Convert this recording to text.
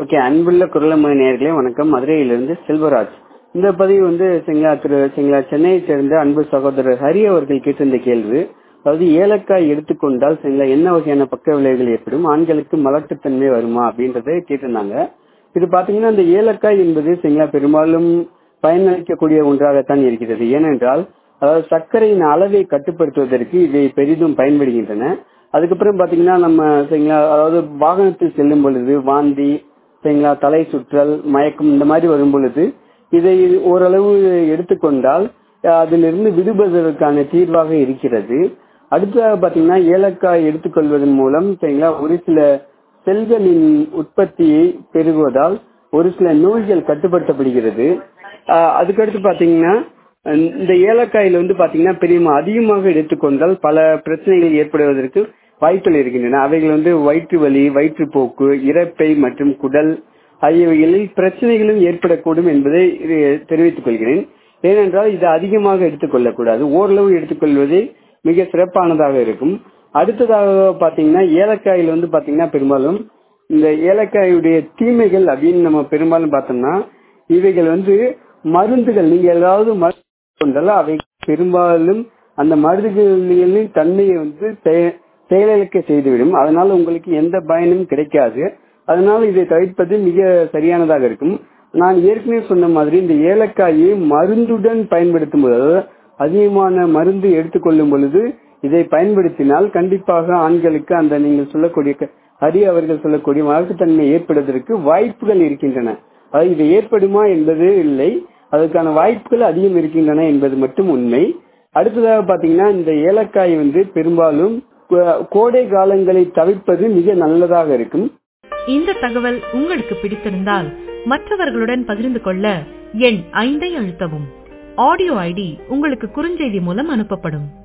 okay அன்புள்ள குரலமணி நேயர்களே வணக்கம் மதுரையிலிருந்து செல்வராஜ் இந்த பதிவு வந்து சிங்களா திரு சிங்களா சென்னையை சேர்ந்த அன்பு சகோதரர் ஹரி அவர்கள் கேட்டிருந்த கேள்வி அதாவது ஏலக்காய் எடுத்துக்கொண்டால் சிங்களா என்ன வகையான பக்க விளைவுகள் ஏற்படும் ஆண்களுக்கு மலட்டுத்தன்மை வருமா அப்படின்றத கேட்டிருந்தாங்க இது பாத்தீங்கன்னா இந்த ஏலக்காய் என்பது சிங்களா பெரும்பாலும் பயனளிக்கக்கூடிய ஒன்றாகத்தான் இருக்கிறது ஏனென்றால் அதாவது சர்க்கரையின் அளவை கட்டுப்படுத்துவதற்கு இவை பெரிதும் பயன்படுகின்றன அதுக்கப்புறம் பாத்தீங்கன்னா நம்ம சரிங்களா அதாவது வாகனத்தில் செல்லும் பொழுது வாந்தி சரிங்களா தலை சுற்றல் மயக்கம் இந்த மாதிரி வரும் பொழுது இதை ஓரளவு எடுத்துக்கொண்டால் அதிலிருந்து விடுபடுவதற்கான தீர்வாக இருக்கிறது அடுத்ததாக பாத்தீங்கன்னா ஏலக்காய் எடுத்துக்கொள்வதன் மூலம் சரிங்களா ஒரு சில செல்களின் உற்பத்தியை பெருகுவதால் ஒரு சில நோய்கள் கட்டுப்படுத்தப்படுகிறது அதுக்கடுத்து பாத்தீங்கன்னா இந்த ஏலக்காயில வந்து பாத்தீங்கன்னா பெரிய அதிகமாக எடுத்துக்கொண்டால் பல பிரச்சனைகள் ஏற்படுவதற்கு வாய்ப்புகள் இருக்கின்றன அவைகள் வந்து வயிற்று வலி வயிற்றுப்போக்கு இறப்பை மற்றும் குடல் ஆகியவைகளில் பிரச்சனைகளும் ஏற்படக்கூடும் என்பதை தெரிவித்துக் கொள்கிறேன் ஏனென்றால் இது அதிகமாக எடுத்துக்கொள்ளக்கூடாது ஓரளவு எடுத்துக்கொள்வதே மிக சிறப்பானதாக இருக்கும் அடுத்ததாக பாத்தீங்கன்னா ஏலக்காயில் வந்து பாத்தீங்கன்னா பெரும்பாலும் இந்த ஏலக்காயுடைய தீமைகள் அப்படின்னு நம்ம பெரும்பாலும் பார்த்தோம்னா இவைகள் வந்து மருந்துகள் நீங்க ஏதாவது மருந்து கொண்டாலும் அவை பெரும்பாலும் அந்த மருந்துகளின் தன்மையை வந்து செயலிழக்க செய்துவிடும் அதனால உங்களுக்கு எந்த பயனும் கிடைக்காது அதனால இதை தவிர்ப்பது மிக சரியானதாக இருக்கும் நான் ஏற்கனவே சொன்ன மாதிரி இந்த ஏலக்காயை மருந்துடன் பயன்படுத்தும் போது அதிகமான மருந்து எடுத்துக்கொள்ளும் பொழுது இதை பயன்படுத்தினால் கண்டிப்பாக ஆண்களுக்கு அந்த நீங்கள் சொல்லக்கூடிய ஹரி அவர்கள் சொல்லக்கூடிய மலட்டுத்தன்மை ஏற்படுவதற்கு வாய்ப்புகள் இருக்கின்றன அது இது ஏற்படுமா என்பது இல்லை அதற்கான வாய்ப்புகள் அதிகம் இருக்கின்றன என்பது மட்டும் உண்மை அடுத்ததாக பாத்தீங்கன்னா இந்த ஏலக்காய் வந்து பெரும்பாலும் கோடை காலங்களை தவிர்ப்பது மிக நல்லதாக இருக்கும் இந்த தகவல் உங்களுக்கு பிடித்திருந்தால் மற்றவர்களுடன் பகிர்ந்து கொள்ள எண் ஐந்தை அழுத்தவும் ஆடியோ ஐடி உங்களுக்கு குறுஞ்செய்தி மூலம் அனுப்பப்படும்